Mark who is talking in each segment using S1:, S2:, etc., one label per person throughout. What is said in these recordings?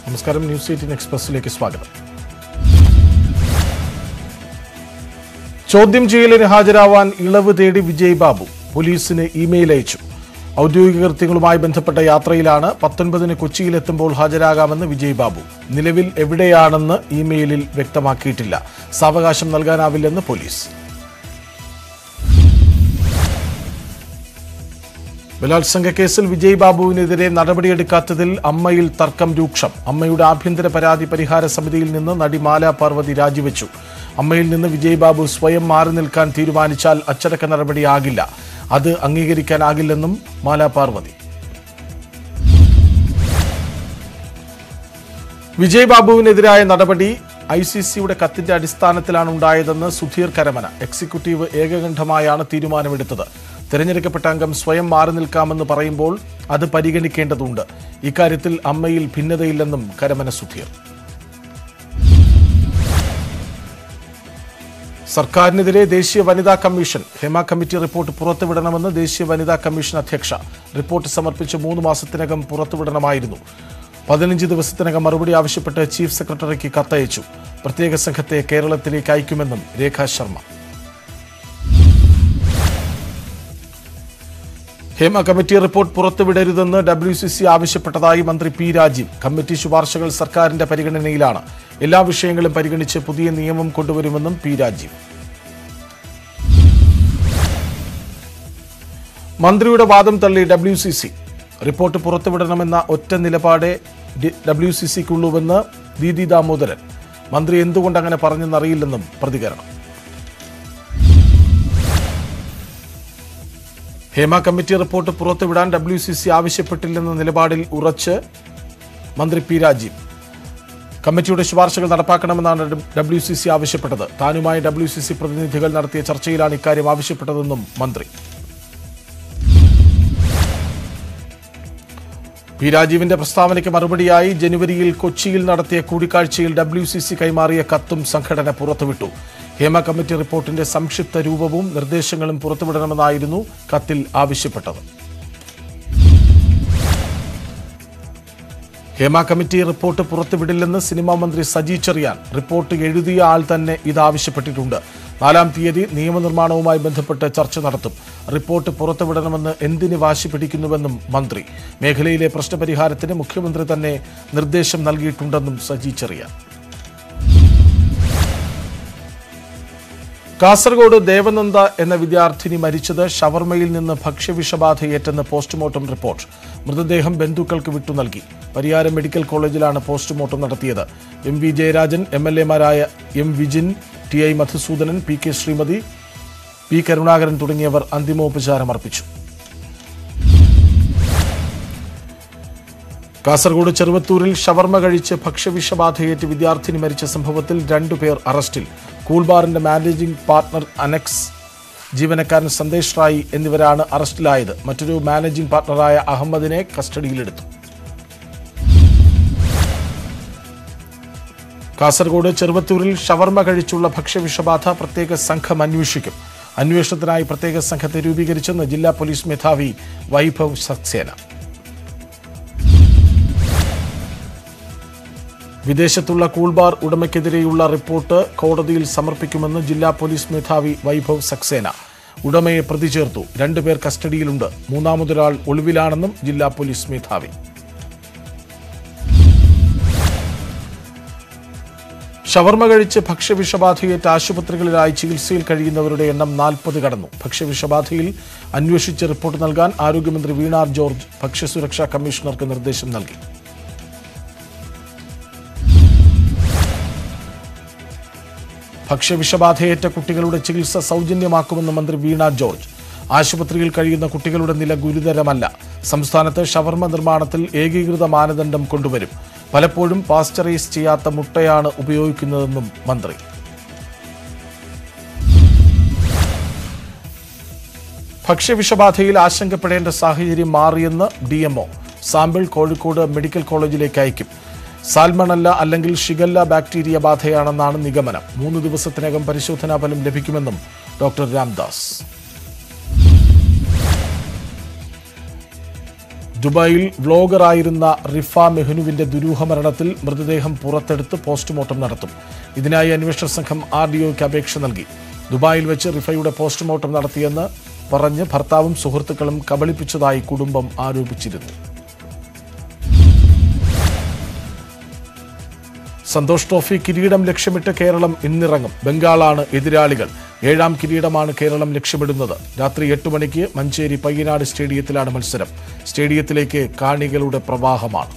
S1: നമസ്കാരം news eighteen എക്സ്പ്രസിലേക്ക് സ്വാഗതം ചോദ്യം ചെയ്യലിന് ഹാജരാവാൻ ഇളവ് തേടി വിജയ് ബാബു പോലീസിന് ഇമെയിൽ അയച്ചു ഔദ്യോഗിക കൃത്യങ്ങളുമായി ബന്ധപ്പെട്ട യാത്രയിലാണ് പത്തൊൻപതിന് കൊച്ചിയിലെത്തുമ്പോൾ ഹാജരാകാമെന്ന് വിജയ് ബാബു നിലവിൽ എവിടെയാണെന്ന് ഇമെയിലിൽ വ്യക്തമാക്കിയിട്ടില്ല സാവകാശം നൽകാനാവില്ലെന്ന് പോലീസ് ബലാത്സംഗ കേസിൽ വിജയ് ബാബുവിനെതിരെ നടപടിയെടുക്കാത്തതിൽ അമ്മയിൽ തർക്കം രൂക്ഷം അമ്മയുടെ ആഭ്യന്തര പരാതി പരിഹാര സമിതിയിൽ നിന്ന് നടി മാല പാർവതി രാജിവെച്ചു അമ്മയിൽ നിന്ന് വിജയ് ബാബു സ്വയം മാറി നിൽക്കാൻ തീരുമാനിച്ചാൽ അച്ചടക്ക നടപടിയാകില്ല അത് അംഗീകരിക്കാനാകില്ലെന്നും മാല പാർവതി വിജയ് ബാബുവിനെതിരായ നടപടി ഐ സി സിയുടെ കത്തിന്റെ അടിസ്ഥാനത്തിലാണ് ഉണ്ടായതെന്ന് സുധീർ കരമന എക്സിക്യൂട്ടീവ് ഏകകണ്ഠമായാണ് തീരുമാനമെടുത്തത് തിരഞ്ഞെടുക്കപ്പെട്ട അംഗം സ്വയം മാറി നിൽക്കാമെന്ന് പറയുമ്പോൾ അത് പരിഗണിക്കേണ്ടതുണ്ട് ഇക്കാര്യത്തിൽ അമ്മയിൽ ഭിന്നതയില്ലെന്നും കരമന സുധീർ സർക്കാരിനെതിരെ ദേശീയ വനിതാ കമ്മീഷൻ ഹെമ കമ്മിറ്റി റിപ്പോർട്ട് പുറത്തുവിടണമെന്ന് ദേശീയ വനിതാ കമ്മീഷൻ അധ്യക്ഷ റിപ്പോർട്ട് സമർപ്പിച്ച് മൂന്ന് മാസത്തിനകം പുറത്തുവിടണമായിരുന്നു പതിനഞ്ച് ദിവസത്തിനകം മറുപടി ആവശ്യപ്പെട്ട് ചീഫ് സെക്രട്ടറിക്ക് കത്തയച്ചു പ്രത്യേക സംഘത്തെ കേരളത്തിലേക്ക് അയക്കുമെന്നും രേഖാ ശർമ്മ ഹേമ കമ്മിറ്റി റിപ്പോർട്ട് പുറത്തുവിടരുതെന്ന് ഡബ്ല്യു സി സി ആവശ്യപ്പെട്ടതായി മന്ത്രി പി രാജീവ് കമ്മിറ്റി ശുപാർശകൾ സർക്കാരിന്റെ പരിഗണനയിലാണ് എല്ലാ വിഷയങ്ങളും പരിഗണിച്ച് പുതിയ നിയമം കൊണ്ടുവരുമെന്നും പി രാജീവ് മന്ത്രിയുടെ വാദം തള്ളി ഡബ്ല്യു സി സി റിപ്പോർട്ട് പുറത്തുവിടണമെന്ന ഒറ്റ നിലപാടേ ഡബ്ല്യു സി സിക്കുള്ളൂവെന്ന് ദീദി ദാമോദരൻ മന്ത്രി എന്തുകൊണ്ട് അങ്ങനെ പറഞ്ഞെന്നറിയില്ലെന്നും പ്രതികരണം ഹേമ കമ്മിറ്റി റിപ്പോർട്ട് പുറത്തുവിടാൻ ഡബ്ല്യു സി സി ആവശ്യപ്പെട്ടില്ലെന്ന നിലപാടിൽ ഉറച്ച് മന്ത്രി പി രാജീവ് കമ്മിറ്റിയുടെ ശുപാർശകൾ നടപ്പാക്കണമെന്നാണ് ഡബ്ല്യു സി സി ആവശ്യപ്പെട്ടത് താനുമായി ഡബ്ല്യു സി സി പ്രതിനിധികൾ നടത്തിയ ചർച്ചയിലാണ് ഇക്കാര്യം ആവശ്യപ്പെട്ടതെന്നും മന്ത്രി പി രാജീവിന്റെ പ്രസ്താവനയ്ക്ക് മറുപടിയായി ജനുവരിയിൽ കൊച്ചിയിൽ നടത്തിയ കൂടിക്കാഴ്ചയിൽ ഡബ്ല്യു സി സി കൈമാറിയ കത്തും സംഘടന പുറത്തുവിട്ടു ഹേമ കമ്മിറ്റി റിപ്പോർട്ടിന്റെ സംക്ഷിപ്ത രൂപവും നിർദ്ദേശങ്ങളും പുറത്തുവിടണമെന്നായിരുന്നു കത്തിൽ ആവശ്യപ്പെട്ടത് ഹേമ കമ്മിറ്റി റിപ്പോർട്ട് പുറത്തുവിടില്ലെന്ന് സിനിമാ മന്ത്രി സജി ചെറിയാൻ റിപ്പോർട്ട് എഴുതിയ ആൾ തന്നെ ഇത് ആവശ്യപ്പെട്ടിട്ടുണ്ട് നാലാം തീയതി നിയമനിർമ്മാണവുമായി ബന്ധപ്പെട്ട് ചർച്ച നടത്തും റിപ്പോർട്ട് പുറത്തുവിടണമെന്ന് എന്തിന് വാശി പിടിക്കുന്നുവെന്നും മന്ത്രി മേഖലയിലെ പ്രശ്നപരിഹാരത്തിന് മുഖ്യമന്ത്രി തന്നെ നിർദ്ദേശം നൽകിയിട്ടുണ്ടെന്നും സജി ചെറിയാൻ കാസർഗോഡ് ദേവനന്ദ എന്ന വിദ്യാർത്ഥിനി മരിച്ചത് ഷവർമയിൽ നിന്ന് ഭക്ഷ്യവിഷബാധയേറ്റെന്ന് പോസ്റ്റ്മോർട്ടം റിപ്പോർട്ട് മൃതദേഹം ബന്ധുക്കൾക്ക് വിട്ടു നൽകി പരിയാരം മെഡിക്കൽ കോളേജിലാണ് പോസ്റ്റ്മോർട്ടം നടത്തിയത് M V Jayarajan M L എമാരായ M Vijin T I Madhusoodanan P K Sreemathi P Karunakaran തുടങ്ങിയവർ അന്തിമോപചാരം അർപ്പിച്ചു കാസർഗോഡ് ചെറുവത്തൂരിൽ ഷവർമ കഴിച്ച് ഭക്ഷ്യവിഷബാധയേറ്റ് വിദ്യാർത്ഥിനി മരിച്ച സംഭവത്തിൽ രണ്ടുപേർ അറസ്റ്റിൽ കൂൾബാറിന്റെ മാനേജിംഗ് പാർട്ണർ അനക്സ് ജീവനക്കാരൻ സന്ദേശ് റായി എന്നിവരാണ് അറസ്റ്റിലായത് മറ്റൊരു മാനേജിംഗ് പാർട്ണറായ അഹമ്മദിനെ കസ്റ്റഡിയിലെടുത്തു കാസർഗോഡ് ചെറുവത്തൂരിൽ ഷവർമ കഴിച്ചുള്ള ഭക്ഷ്യവിഷബാധ പ്രത്യേക സംഘം അന്വേഷിക്കും അന്വേഷണത്തിനായി പ്രത്യേക സംഘത്തെ രൂപീകരിച്ചെന്ന് ജില്ലാ പോലീസ് മേധാവി വൈഭവ് സക്സേന വിദേശത്തുള്ള കൂൾബാർ ഉടമയ്ക്കെതിരെയുള്ള റിപ്പോർട്ട് കോടതിയിൽ സമർപ്പിക്കുമെന്ന് ജില്ലാ പോലീസ് മേധാവി വൈഭവ് സക്സേന ഉടമയെ പ്രതി ചേർത്തു രണ്ടുപേർ കസ്റ്റഡിയിലുണ്ട് മൂന്നാമതൊരാൾ ഒളിവിലാണെന്നും ജില്ലാ പോലീസ് മേധാവി ഷവർമ കഴിച്ച് ഭക്ഷ്യവിഷബാധയേറ്റ് ആശുപത്രികളിലായി ചികിത്സയിൽ കഴിയുന്നവരുടെ എണ്ണം നാൽപ്പത് കടന്നു ഭക്ഷ്യവിഷബാധയിൽ അന്വേഷിച്ച് റിപ്പോർട്ട് നൽകാൻ ആരോഗ്യമന്ത്രി വീണാർ ജോർജ് ഭക്ഷ്യസുരക്ഷാ കമ്മീഷണർക്ക് നിർദ്ദേശം നൽകി ഭക്ഷ്യവിഷബാധയേറ്റ കുട്ടികളുടെ ചികിത്സ സൗജന്യമാക്കുമെന്ന് മന്ത്രി വീണ ജോർജ് ആശുപത്രിയിൽ കഴിയുന്ന കുട്ടികളുടെ നില ഗുരുതരമല്ല സംസ്ഥാനത്ത് ഷവർമ നിർമ്മാണത്തിൽ ഏകീകൃത മാനദണ്ഡം കൊണ്ടുവരും പലപ്പോഴും പാസ്ചറൈസ് ചെയ്യാത്ത മുട്ടയാണ് ഉപയോഗിക്കുന്നതെന്നും മന്ത്രി ഭക്ഷ്യവിഷബാധയിൽ ആശങ്കപ്പെടേണ്ട സാഹചര്യം മാറിയെന്ന് D MO sample Kozhikode medical കോളേജിലേക്ക് അയക്കും സാൽമണല്ല അല്ലെങ്കിൽ ഷിഗല്ല ബാക്ടീരിയ ബാധയാണെന്നാണ് നിഗമനം മൂന്ന് ദിവസത്തിനകം പരിശോധനാ ഫലം ലഭിക്കുമെന്നും ഡോക്ടർ രാംദാസ് ദുബായിൽ വ്ലോഗറായിരുന്ന റിഫ മെഹ്നുവിന്റെ ദുരൂഹ മരണത്തിൽ മൃതദേഹം പുറത്തെടുത്ത് പോസ്റ്റ്മോർട്ടം നടത്തും ഇതിനായി അന്വേഷണ സംഘം ആർ ഡി ഒക്ക് അപേക്ഷ നൽകി ദുബായിൽ വെച്ച് റിഫയുടെ പോസ്റ്റ്മോർട്ടം നടത്തിയെന്ന് പറഞ്ഞ് ഭർത്താവും സുഹൃത്തുക്കളും കബളിപ്പിച്ചതായി കുടുംബം ആരോപിച്ചിരുന്നു സന്തോഷ് ട്രോഫി കിരീടം ലക്ഷ്യമിട്ട് കേരളം ഇന്നിറങ്ങും ബംഗാളാണ് എതിരാളികൾ ഏഴാം കിരീടമാണ് കേരളം ലക്ഷ്യമിടുന്നത് രാത്രി എട്ട് മണിക്ക് മഞ്ചേരി പയ്യനാട് സ്റ്റേഡിയത്തിലാണ് മത്സരം സ്റ്റേഡിയത്തിലേക്ക് കാണികളുടെ പ്രവാഹമാണ്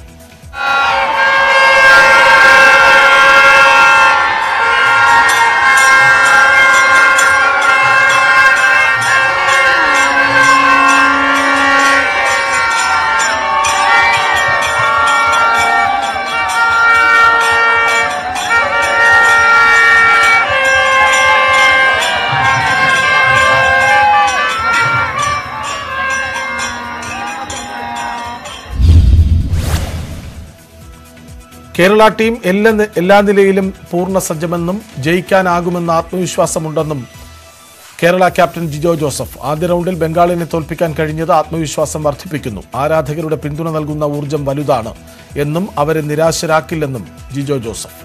S1: കേരള ടീം എല്ലാ നി- എല്ലാ നിലയിലും പൂർണ്ണ സജ്ജമെന്നും ജയിക്കാനാകുമെന്ന ആത്മവിശ്വാസമുണ്ടെന്നും കേരള ക്യാപ്റ്റൻ ജിജോ ജോസഫ് ആദ്യ റൗണ്ടിൽ ബംഗാളിനെ തോൽപ്പിക്കാൻ കഴിഞ്ഞത് ആത്മവിശ്വാസം വർദ്ധിപ്പിക്കുന്നു ആരാധകരുടെ പിന്തുണ നൽകുന്ന ഊർജം വലുതാണ് എന്നും അവരെ നിരാശരാക്കില്ലെന്നും ജിജോ ജോസഫ്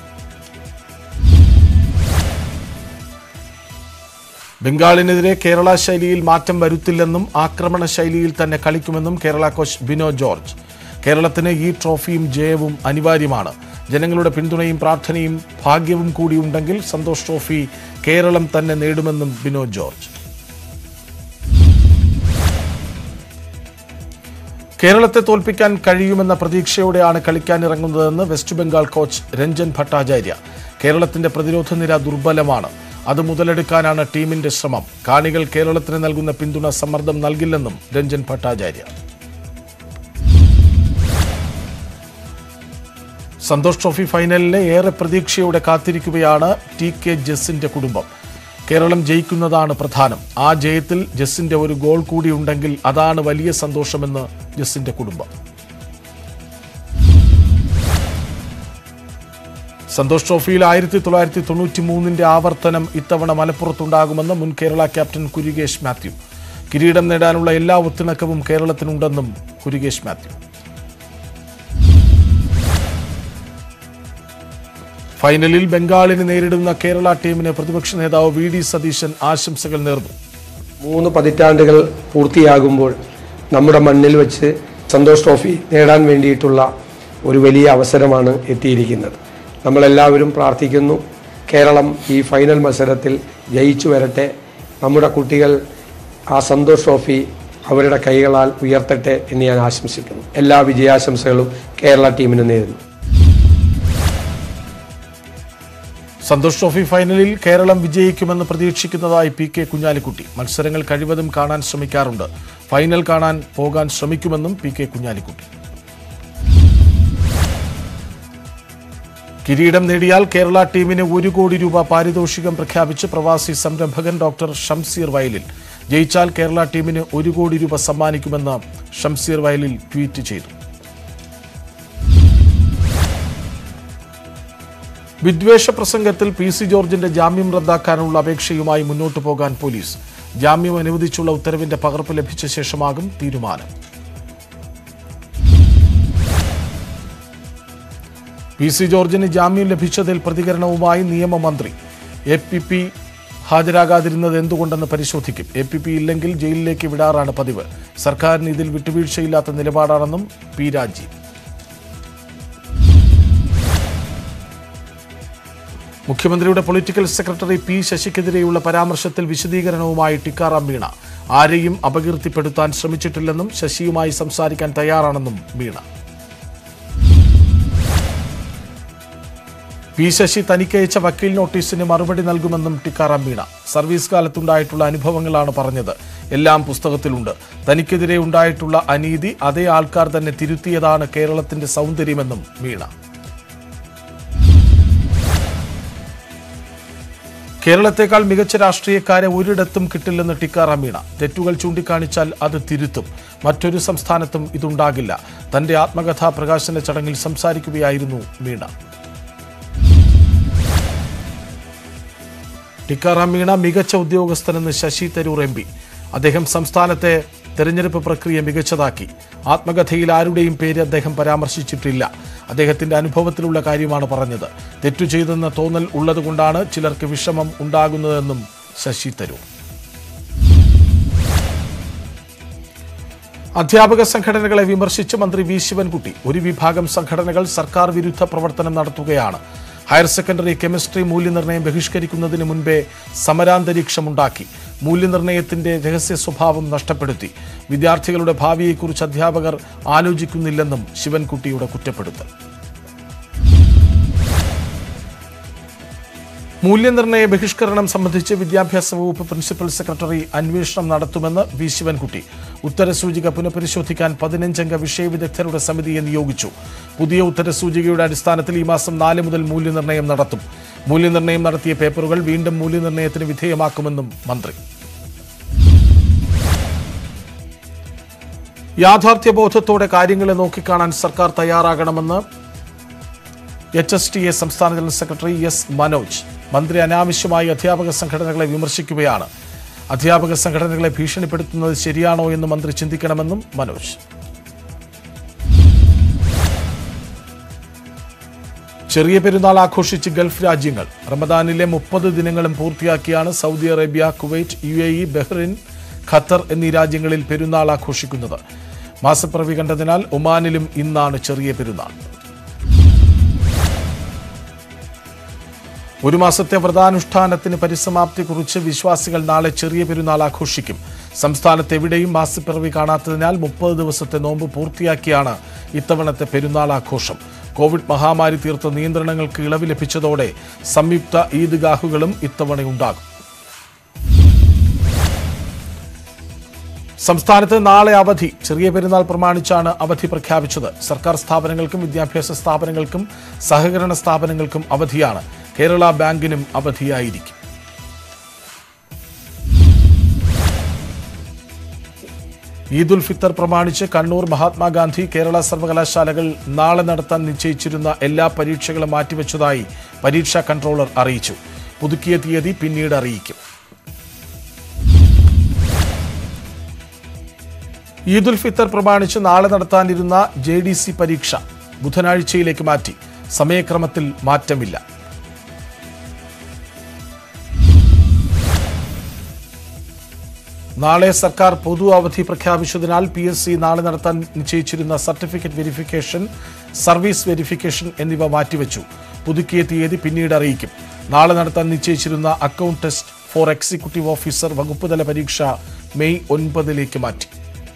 S1: ബംഗാളിനെതിരെ കേരള ശൈലിയിൽ മാറ്റം വരുത്തില്ലെന്നും ആക്രമണ ശൈലിയിൽ തന്നെ കളിക്കുമെന്നും കേരള കോച്ച് ബിനോ ജോർജ് കേരളത്തിന് ഈ ട്രോഫിയും ജയവും അനിവാര്യമാണ് ജനങ്ങളുടെ പിന്തുണയും പ്രാർത്ഥനയും ഭാഗ്യവും കൂടി ഉണ്ടെങ്കിൽ സന്തോഷ് ട്രോഫി കേരളം തന്നെ നേടുമെന്നും ബിനോ ജോർജ് കേരളത്തെ തോൽപ്പിക്കാൻ കഴിയുമെന്ന പ്രതീക്ഷയോടെയാണ് കളിക്കാനിറങ്ങുന്നതെന്ന് വെസ്റ്റ് ബംഗാൾ കോച്ച് രഞ്ജൻ ഭട്ടാചാര്യ കേരളത്തിന്റെ പ്രതിരോധ നിര ദുർബലമാണ് അത് മുതലെടുക്കാനാണ് ടീമിന്റെ ശ്രമം കാണികൾ കേരളത്തിന് നൽകുന്ന പിന്തുണ സമ്മർദ്ദം നൽകില്ലെന്നും രഞ്ജൻ ഭട്ടാചാര്യ സന്തോഷ് ട്രോഫി ഫൈനലിനെ ഏറെ പ്രതീക്ഷയോടെ കാത്തിരിക്കുകയാണ് ടി കെ ജസ്സിന്റെ കുടുംബം കേരളം ജയിക്കുന്നതാണ് പ്രധാനം ആ ജയത്തിൽ ജസ്സിന്റെ ഒരു ഗോൾ കൂടി ഉണ്ടെങ്കിൽ അതാണ് വലിയ സന്തോഷമെന്ന് ജസ്സിന്റെ കുടുംബം സന്തോഷ് ട്രോഫിയിൽ ആയിരത്തി തൊള്ളായിരത്തി തൊണ്ണൂറ്റി മൂന്നിന്റെ ആവർത്തനം ഇത്തവണ മലപ്പുറത്തുണ്ടാകുമെന്ന് മുൻ കേരള ക്യാപ്റ്റൻ കുരുകേഷ് മാത്യു കിരീടം നേടാനുള്ള എല്ലാ ഒത്തിണക്കവും കേരളത്തിനുണ്ടെന്നും കുരുകേഷ് മാത്യു ഫൈനലിൽ ബംഗാളിനെ നേരിടുന്ന കേരള ടീമിന് പ്രതിപക്ഷ നേതാവ് വി ഡി സതീശൻ ആശംസകൾ നേർന്നു
S2: മൂന്ന് പതിറ്റാണ്ടുകൾ പൂർത്തിയാകുമ്പോൾ നമ്മുടെ മണ്ണിൽ വെച്ച് സന്തോഷ് ട്രോഫി നേടാൻ വേണ്ടിയിട്ടുള്ള ഒരു വലിയ അവസരമാണ് എത്തിയിരിക്കുന്നത് നമ്മളെല്ലാവരും പ്രാർത്ഥിക്കുന്നു കേരളം ഈ ഫൈനൽ മത്സരത്തിൽ ജയിച്ചു വരട്ടെ നമ്മുടെ കുട്ടികൾ ആ സന്തോഷ് ട്രോഫി അവരുടെ കൈകളാൽ ഉയർത്തട്ടെ എന്ന് ഞാൻ ആശംസിക്കുന്നു എല്ലാ വിജയാശംസകളും കേരള ടീമിന് നേരുന്നു
S1: സന്തോഷ് ട്രോഫി ഫൈനലിൽ കേരളം വിജയിക്കുമെന്ന് പ്രതീക്ഷിക്കുന്നതായി പി കെ കുഞ്ഞാലിക്കുട്ടി മത്സരങ്ങൾ കഴിവതും കാണാൻ ശ്രമിക്കാറുണ്ട് ഫൈനൽ കാണാൻ പോകാൻ ശ്രമിക്കുമെന്നും പി കെ കുഞ്ഞാലിക്കുട്ടി കിരീടം നേടിയാൽ കേരള ടീമിന് ഒരു കോടി രൂപ പാരിതോഷികം പ്രഖ്യാപിച്ച് പ്രവാസി സംരംഭകൻ ഡോക്ടർ ഷംസീർ വയലിൽ ജയിച്ചാൽ കേരള ടീമിന് ഒരു കോടി രൂപ സമ്മാനിക്കുമെന്ന് ഷംസീർ വയലിൽ ട്വീറ്റ് ചെയ്തു വിദ്വേഷ പ്രസംഗത്തിൽ പി സി ജോർജിന്റെ ജാമ്യം റദ്ദാക്കാനുള്ള അപേക്ഷയുമായി മുന്നോട്ടു പോകാൻ പോലീസ് ജാമ്യം അനുവദിച്ചുള്ള ഉത്തരവിന്റെ പകർപ്പ് ലഭിച്ച ശേഷമാകും തീരുമാനം പി സി ജോർജിന് ജാമ്യം ലഭിച്ചതിൽ പ്രതികരണവുമായി നിയമമന്ത്രി എ പി പി ഹാജരാകാതിരുന്നത് എന്തുകൊണ്ടെന്ന് പരിശോധിക്കും എ പി പി ഇല്ലെങ്കിൽ ജയിലിലേക്ക് വിടാറാണ് പതിവ് സർക്കാരിന് ഇതിൽ വിട്ടുവീഴ്ചയില്ലാത്ത നിലപാടാണെന്നും പി രാജീവ് മുഖ്യമന്ത്രിയുടെ പൊളിറ്റിക്കൽ സെക്രട്ടറി പി ശശിക്കെതിരെയുള്ള പരാമർശത്തിൽ വിശദീകരണവുമായി ടിക്കാറാം മീണ ആരെയും അപകീർത്തിപ്പെടുത്താൻ ശ്രമിച്ചിട്ടില്ലെന്നും ശശിയുമായി സംസാരിക്കാൻ തയ്യാറാണെന്നും മീണ പി ശശി തനിക്കയച്ച വക്കീൽ നോട്ടീസിന് മറുപടി നൽകുമെന്നും ടിക്കാറാം മീണ സർവീസ് കാലത്തുണ്ടായിട്ടുള്ള അനുഭവങ്ങളാണ് പറഞ്ഞത് എല്ലാം പുസ്തകത്തിലുണ്ട് തനിക്കെതിരെ ഉണ്ടായിട്ടുള്ള അനീതി അതേ ആൾക്കാർ തന്നെ തിരുത്തിയതാണ് കേരളത്തിന്റെ സൗന്ദര്യമെന്നും മീണ കേരളത്തെക്കാൾ മികച്ച രാഷ്ട്രീയക്കാരെ ഒരിടത്തും കിട്ടില്ലെന്ന് ടിക്കാറാം മീണ തെറ്റുകൾ ചൂണ്ടിക്കാണിച്ചാൽ അത് തിരുത്തും മറ്റൊരു സംസ്ഥാനത്തും ഇതുണ്ടാകില്ല തന്റെ ആത്മകഥാ പ്രകാശന ചടങ്ങിൽ സംസാരിക്കുകയായിരുന്നു മീണ ടിക്കാറാം മീണ മികച്ച ഉദ്യോഗസ്ഥനെന്ന് ശശി തരൂർ എം പി അദ്ദേഹം സംസ്ഥാനത്തെ തെരഞ്ഞെടുപ്പ് പ്രക്രിയ മികച്ചതാക്കി ആത്മകഥയിൽ ആരുടെയും പേര് അദ്ദേഹം പരാമർശിച്ചിട്ടില്ല അദ്ദേഹത്തിന്റെ അനുഭവത്തിലുള്ള കാര്യമാണ് പറഞ്ഞത് തെറ്റു ചെയ്തെന്ന തോന്നൽ ഉള്ളതുകൊണ്ടാണ് ചിലർക്ക് വിഷമം ഉണ്ടാകുന്നതെന്നും ശശി തരൂർ അധ്യാപക സംഘടനകളെ വിമർശിച്ച് മന്ത്രി വി ശിവൻകുട്ടി ഒരു വിഭാഗം സംഘടനകൾ സർക്കാർ വിരുദ്ധ പ്രവർത്തനം നടത്തുകയാണ് ഹയർ സെക്കൻഡറി കെമിസ്ട്രി മൂല്യനിർണ്ണയം ബഹിഷ്കരിക്കുന്നതിന് മുൻപേ സമരാന്തരീക്ഷമുണ്ടാക്കി മൂല്യനിർണ്ണയത്തിന്റെ രഹസ്യ സ്വഭാവം നഷ്ടപ്പെടുത്തി വിദ്യാർത്ഥികളുടെ ഭാവിയെക്കുറിച്ച് അധ്യാപകർ ആലോചിക്കുന്നില്ലെന്നും ശിവൻകുട്ടിയുടെ കുറ്റപ്പെടുത്തൽ മൂല്യനിർണ്ണയ ബഹിഷ്കരണം സംബന്ധിച്ച് വിദ്യാഭ്യാസ വകുപ്പ് പ്രിൻസിപ്പൽ സെക്രട്ടറി അന്വേഷണം നടത്തുമെന്ന് വി ശിവൻകുട്ടി ഉത്തരസൂചിക പുനഃപരിശോധിക്കാൻ പതിനഞ്ചംഗ വിഷയവിദഗ്ധരുടെ സമിതിയെ നിയോഗിച്ചു പുതിയ ഉത്തരസൂചികയുടെ അടിസ്ഥാനത്തിൽ ഈ മാസം നാല് മുതൽ മൂല്യനിർണ്ണയം നടത്തും മൂല്യനിർണ്ണയം നടത്തിയ പേപ്പറുകൾ വീണ്ടും മൂല്യനിർണ്ണയത്തിന് വിധേയമാക്കുമെന്നും മന്ത്രി യാഥാർത്ഥ്യബോധത്തോടെ കാര്യങ്ങളെ നോക്കിക്കാണാൻ സർക്കാർ തയ്യാറാകണമെന്ന് എച്ച് എസ് ടി എ സംസ്ഥാന ജനറൽ സെക്രട്ടറി എസ് മനോജ് മന്ത്രി അനാവശ്യമായി അധ്യാപക സംഘടനകളെ വിമർശിക്കുകയാണ് അധ്യാപക സംഘടനകളെ ഭീഷണിപ്പെടുത്തുന്നത് ശരിയാണോ എന്ന് മന്ത്രി ചിന്തിക്കണമെന്നും മനോജ് ചെറിയ പെരുന്നാൾ ആഘോഷിച്ച് ഗൾഫ് രാജ്യങ്ങൾ റമദാനിലെ മുപ്പത് ദിനങ്ങളും പൂർത്തിയാക്കിയാണ് Saudi Arabia Kuwait U A E Bahrain Qatar എന്നീ രാജ്യങ്ങളിൽ പെരുന്നാൾ ആഘോഷിക്കുന്നത് മാസപ്പിറവി കണ്ടതിനാൽ ഒമാനിലും ഇന്നാണ് ചെറിയ പെരുന്നാൾ ഒരു മാസത്തെ വ്രതാനുഷ്ഠാനത്തിന് പരിസമാപ്തി കുറിച്ച് വിശ്വാസികൾ നാളെ ചെറിയ പെരുന്നാൾ ആഘോഷിക്കും സംസ്ഥാനത്ത് എവിടെയും മാസപ്പിറവി കാണാത്തതിനാൽ മുപ്പത് ദിവസത്തെ നോമ്പ് പൂർത്തിയാക്കിയാണ് ഇത്തവണത്തെ പെരുന്നാൾ ആഘോഷം കോവിഡ് മഹാമാരി തീർത്ത നിയന്ത്രണങ്ങൾക്ക് ഇളവ് ലഭിച്ചതോടെ സംയുക്ത ഈദ്ഗാഹുകളും ഇത്തവണയുണ്ടാകും സംസ്ഥാനത്ത് നാളെ അവധി ചെറിയ പെരുന്നാൾ പ്രമാണിച്ചാണ് അവധി പ്രഖ്യാപിച്ചത് സർക്കാർ സ്ഥാപനങ്ങൾക്കും വിദ്യാഭ്യാസ സ്ഥാപനങ്ങൾക്കും സഹകരണ സ്ഥാപനങ്ങൾക്കും അവധിയാണ് കേരള ബാങ്കിനും അവധിയായിരിക്കും ഈദുൽ ഫിത്തർ പ്രമാണിച്ച് കണ്ണൂർ മഹാത്മാഗാന്ധി കേരള സർവകലാശാലകൾ നാളെ നടത്താൻ നിശ്ചയിച്ചിരുന്ന എല്ലാ പരീക്ഷകളും മാറ്റിവെച്ചതായി പരീക്ഷാ കൺട്രോളർ അറിയിച്ചു പുതുക്കിയ തീയതി പിന്നീട് അറിയിക്കും ഈദുൽ ഫിത്തർ പ്രമാണിച്ച് നാളെ നടത്താനിരുന്ന ജെ ഡി സി പരീക്ഷ ബുധനാഴ്ചയിലേക്ക് മാറ്റി സമയക്രമത്തിൽ മാറ്റമില്ല നാളെ സർക്കാർ പൊതു അവധി പ്രഖ്യാപിച്ചതിനാൽ പി എസ് സി നാളെ നടത്താൻ നിശ്ചയിച്ചിരുന്ന സർട്ടിഫിക്കറ്റ് വെരിഫിക്കേഷൻ സർവീസ് വെരിഫിക്കേഷൻ എന്നിവ മാറ്റിവെച്ചു പുതുക്കിയ തീയതി പിന്നീട് അറിയിക്കും നാളെ നടത്താൻ നിശ്ചയിച്ചിരുന്ന account test for executive officer വകുപ്പ് തല പരീക്ഷ മെയ് ഒൻപതിലേക്ക് മാറ്റി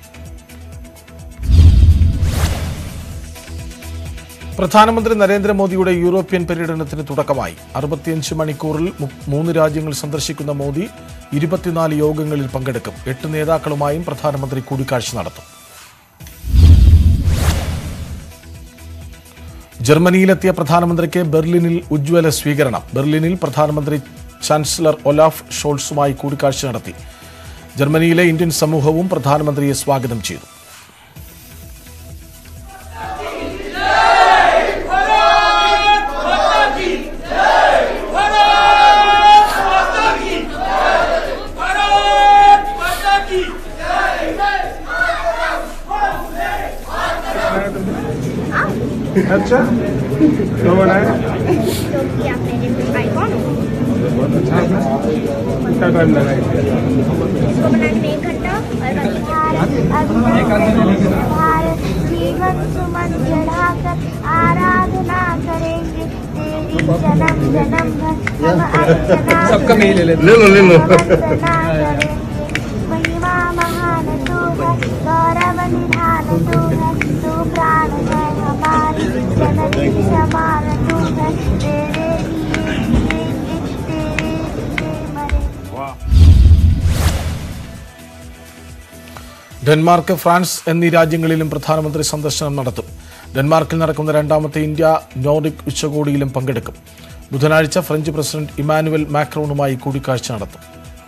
S1: പ്രധാനമന്ത്രി നരേന്ദ്രമോദിയുടെ യൂറോപ്യൻ പര്യടനത്തിന് തുടക്കമായി അറുപത്തിയഞ്ച് മണിക്കൂറിൽ മു- മൂന്ന് രാജ്യങ്ങൾ സന്ദർശിക്കുന്ന മോദി ഇരുപത്തിനാല് യോഗങ്ങളിൽ പങ്കെടുക്കും എട്ട് നേതാക്കളുമായും പ്രധാനമന്ത്രി കൂടിക്കാഴ്ച നടത്തും ജർമ്മനിയിലെത്തിയ പ്രധാനമന്ത്രിക്ക് ബെർലിനിൽ ഉജ്ജ്വല സ്വീകരണം ബെർലിനിൽ പ്രധാനമന്ത്രി ചാൻസലർ ഒലാഫ് ഷോൾസുമായി കൂടിക്കാഴ്ച നടത്തി ജർമ്മനിയിലെ ഇന്ത്യൻ സമൂഹവും പ്രധാനമന്ത്രിയെ സ്വാഗതം ചെയ്തു
S3: अच्छा क्यों बनाया
S4: क्योंकि आप मेरे आइकॉन हो
S3: बहुत अच्छा था कितना टाइम लगा इसके
S4: इसको बनाने में एक घंटा और
S5: भारत जीवन सुमन चढ़ाकर आराधना करेंगे तेरी जन्म जन्म भर हम अर्चना सबका नहीं ले लेते ले लो ले लो करेंगे महिमा महान तू है गौरव निधान तू है तू प्राण है हमारी जननी समान तू है तेरे लिए जिएंगे तेरे लिए मरेंगे
S1: ഡെൻമാർക്ക് ഫ്രാൻസ് എന്നീ രാജ്യങ്ങളിലും പ്രധാനമന്ത്രി സന്ദർശനം നടത്തും ഡെൻമാർക്കിൽ നടക്കുന്ന രണ്ടാമത്തെ ഇന്ത്യ നോർഡിക് ഉച്ചകോടിയിലും പങ്കെടുക്കും ബുധനാഴ്ച ഫ്രഞ്ച് പ്രസിഡന്റ് ഇമാനുവൽ മാക്രോണുമായി കൂടിക്കാഴ്ച നടത്തും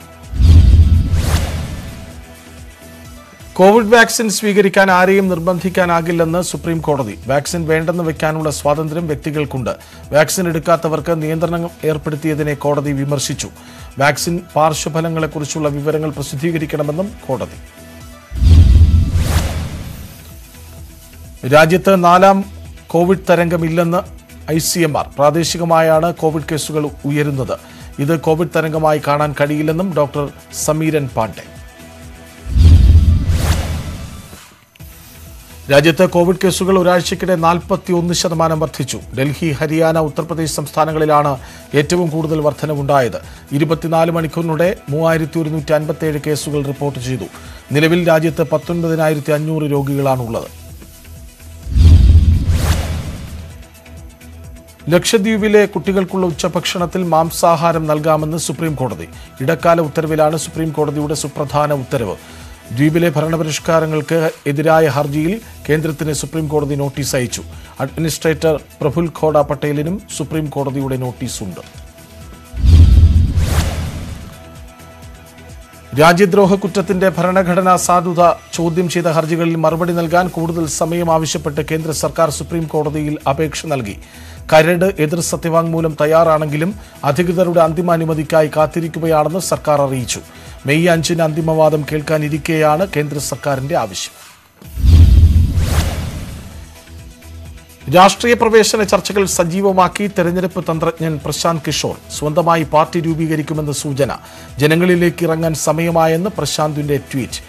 S1: കോവിഡ് വാക്സിൻ സ്വീകരിക്കാൻ ആരെയും നിർബന്ധിക്കാനാകില്ലെന്ന് സുപ്രീം കോടതി വാക്സിൻ വേണ്ടെന്ന് വെക്കാനുള്ള സ്വാതന്ത്ര്യം വ്യക്തികൾക്കുണ്ട് വാക്സിൻ എടുക്കാത്തവർക്ക് നിയന്ത്രണം ഏർപ്പെടുത്തിയതിനെ കോടതി വിമർശിച്ചു വാക്സിൻ പാർശ്വഫലങ്ങളെക്കുറിച്ചുള്ള വിവരങ്ങൾ പ്രസിദ്ധീകരിക്കണമെന്നും കോടതി രാജ്യത്ത് നാലാം കോവിഡ് തരംഗമില്ലെന്ന് ഐ സി എം ആർ പ്രാദേശികമായാണ് കോവിഡ് കേസുകൾ ഉയരുന്നത് ഇത് കോവിഡ് തരംഗമായി കാണാൻ കഴിയില്ലെന്നും ഡോക്ടർ സമീരൻ പാണ്ഡെ രാജ്യത്ത് കോവിഡ് കേസുകൾ ഒരാഴ്ചക്കിടെ നാൽപ്പത്തി ഒന്ന് ശതമാനം വർദ്ധിച്ചു ഡൽഹി ഹരിയാന ഉത്തർപ്രദേശ് സംസ്ഥാനങ്ങളിലാണ് ഏറ്റവും കൂടുതൽ വർധനവുണ്ടായത് ഇരുപത്തിനാല് മണിക്കൂറിനിടെ മൂവായിരത്തി ഒരുന്നൂറ്റി അൻപത്തിയേഴ് കേസുകൾ റിപ്പോർട്ട് ചെയ്തു നിലവിൽ രാജ്യത്ത് പത്തൊൻപതിനായിരത്തി അഞ്ഞൂറ് രോഗികളാണുള്ളത് ലക്ഷദ്വീപിലെ കുട്ടികൾക്കുള്ള ഉച്ചഭക്ഷണത്തിൽ മാംസാഹാരം നൽകാമെന്ന് സുപ്രീം കോടതി ഇടക്കാല ഉത്തരവിലാണ് സുപ്രീം കോടതിയുടെ സുപ്രധാന ഉത്തരവ് ദ്വീപിലെ ഭരണപരിഷ്കാരങ്ങൾക്ക് എതിരായ ഹർജിയിൽ കേന്ദ്രത്തിന് സുപ്രീം കോടതി നോട്ടീസ് അയച്ചു അഡ്മിനിസ്ട്രേറ്റർ പ്രഫുൽ ഖോഡ പട്ടേലിനും സുപ്രീം കോടതിയുടെ നോട്ടീസുണ്ട് രാജ്യദ്രോഹ കുറ്റത്തിന്റെ ഭരണഘടനാ സാധുത ചോദ്യം ചെയ്ത ഹർജികളിൽ മറുപടി നൽകാൻ കൂടുതൽ സമയം ആവശ്യപ്പെട്ട് കേന്ദ്ര സർക്കാർ സുപ്രീം കോടതിയിൽ അപേക്ഷ നൽകി കരട് എതിർ സത്യവാങ്മൂലം തയ്യാറാണെങ്കിലും അധികൃതരുടെ അന്തിമ അനുമതിക്കായി കാത്തിരിക്കുകയാണെന്ന് സർക്കാർ അറിയിച്ചു മെയ് അഞ്ചിന് അന്തിമവാദം കേൾക്കാനിരിക്കെയാണ് കേന്ദ്ര സർക്കാരിന്റെ ആവശ്യം രാഷ്ട്രീയ പ്രവേശന ചർച്ചകൾ സജീവമാക്കി തെരഞ്ഞെടുപ്പ് തന്ത്രജ്ഞൻ പ്രശാന്ത് കിഷോർ സ്വന്തമായി പാർട്ടി രൂപീകരിക്കുമെന്ന് സൂചന ജനങ്ങളിലേക്ക് ഇറങ്ങാൻ സമയമായെന്ന് പ്രശാന്തിന്റെ ട്വീറ്റ്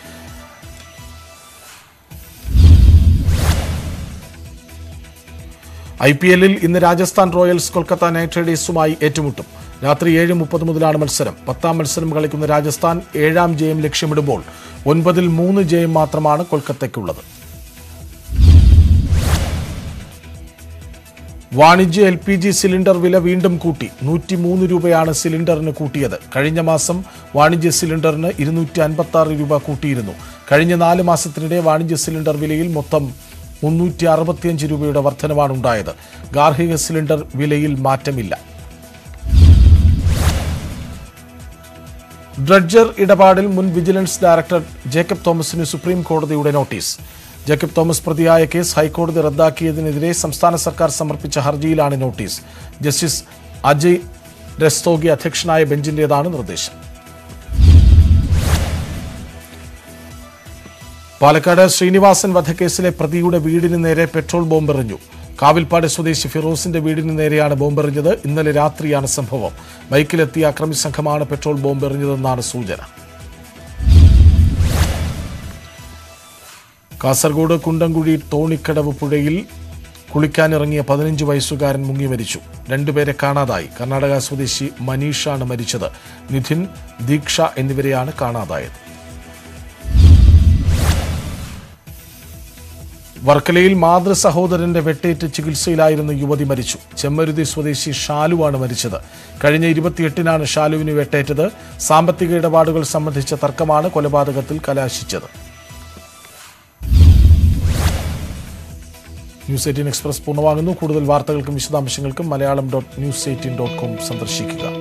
S1: ഐ പി എല്ലിൽ ഇന്ന് രാജസ്ഥാൻ റോയൽസ് കൊൽക്കത്ത നൈറ്റ് റൈഡേഴ്സുമായി ഏറ്റുമുട്ടും രാത്രി ഏഴ് മുപ്പത് മുതലാണ് മത്സരം പത്താം മത്സരം കളിക്കുന്ന രാജസ്ഥാൻ ഏഴാം ജയം ലക്ഷ്യമിടുമ്പോൾ ഒൻപതിൽ മൂന്ന് ജയം മാത്രമാണ് കൊൽക്കത്തയ്ക്കുള്ളത് വാണിജ്യ എൽ പി ജി സിലിണ്ടർ വില വീണ്ടും കൂട്ടി നൂറ്റി മൂന്ന് രൂപയാണ് സിലിണ്ടറിന് കൂട്ടിയത് കഴിഞ്ഞ മാസം വാണിജ്യ സിലിണ്ടറിന് ഇരുന്നൂറ്റി അൻപത്തി ആറ് രൂപ കൂട്ടിയിരുന്നു കഴിഞ്ഞ നാല് മാസത്തിനിടെ വാണിജ്യ സിലിണ്ടർ വിലയിൽ മൊത്തം മുന്നൂറ്റി അറുപത്തിയഞ്ച് രൂപയുടെ വർധനവാണ് ഉണ്ടായത് ഗാർഹിക സിലിണ്ടർ വിലയിൽ മാറ്റമില്ല ഡ്രഡ്ജർ ഇടപാടിൽ മുൻ വിജിലൻസ് ഡയറക്ടർ ജേക്കബ് തോമസിന് സുപ്രീം കോടതിയുടെ നോട്ടീസ് ജേക്കബ് തോമസ് പ്രതിയായ കേസ് ഹൈക്കോടതി റദ്ദാക്കിയതിനെതിരെ സംസ്ഥാന സർക്കാർ സമർപ്പിച്ച ഹർജിയിലാണ് നോട്ടീസ് ജസ്റ്റിസ് അജയ് രസ്തോഗി അധ്യക്ഷനായ ബെഞ്ചിന്റേതാണ് നിർദ്ദേശം പാലക്കാട് ശ്രീനിവാസൻ വധക്കേസിലെ പ്രതിയുടെ വീടിന് നേരെ പെട്രോൾ ബോംബെറിഞ്ഞു കാവിൽപ്പാട് സ്വദേശി ഫിറോസിന്റെ വീടിന് നേരെയാണ് ബോംബെറിഞ്ഞത് ഇന്നലെ രാത്രിയാണ് സംഭവം ബൈക്കിലെത്തിയ അക്രമി സംഘമാണ് പെട്രോൾ ബോംബെറിഞ്ഞതെന്നാണ് സൂചന കാസർഗോഡ് കുണ്ടംകുഴി തോണിക്കടവ് പുഴയിൽ കുളിക്കാനിറങ്ങിയ പതിനഞ്ച് വയസ്സുകാരൻ മുങ്ങി മരിച്ചു രണ്ടുപേരെ കാണാതായി കർണാടക സ്വദേശി മനീഷാണ് മരിച്ചത് നിധിൻ ദീക്ഷ എന്നിവരെയാണ് കാണാതായത് വർക്കലയിൽ മാതൃ സഹോദരന്റെ വെട്ടേറ്റ് ചികിത്സയിലായിരുന്ന യുവതി മരിച്ചു ചെമ്മരുതി സ്വദേശി ഷാലുവാണ് മരിച്ചത് കഴിഞ്ഞ ഇരുപത്തിയെട്ടിനാണ് ഷാലുവിന് വെട്ടേറ്റത് സാമ്പത്തിക ഇടപാടുകൾ സംബന്ധിച്ച തർക്കമാണ് കൊലപാതകത്തിൽ കലാശിച്ചത് ന്യൂസ് എയ്റ്റീൻ എക്സ്പ്രസ് പൂർണ്ണമാകുന്നു കൂടുതൽ വാർത്തകൾക്കും വിശദാംശങ്ങൾക്കും Malayalam dot news eighteen dot com സന്ദർശിക്കുക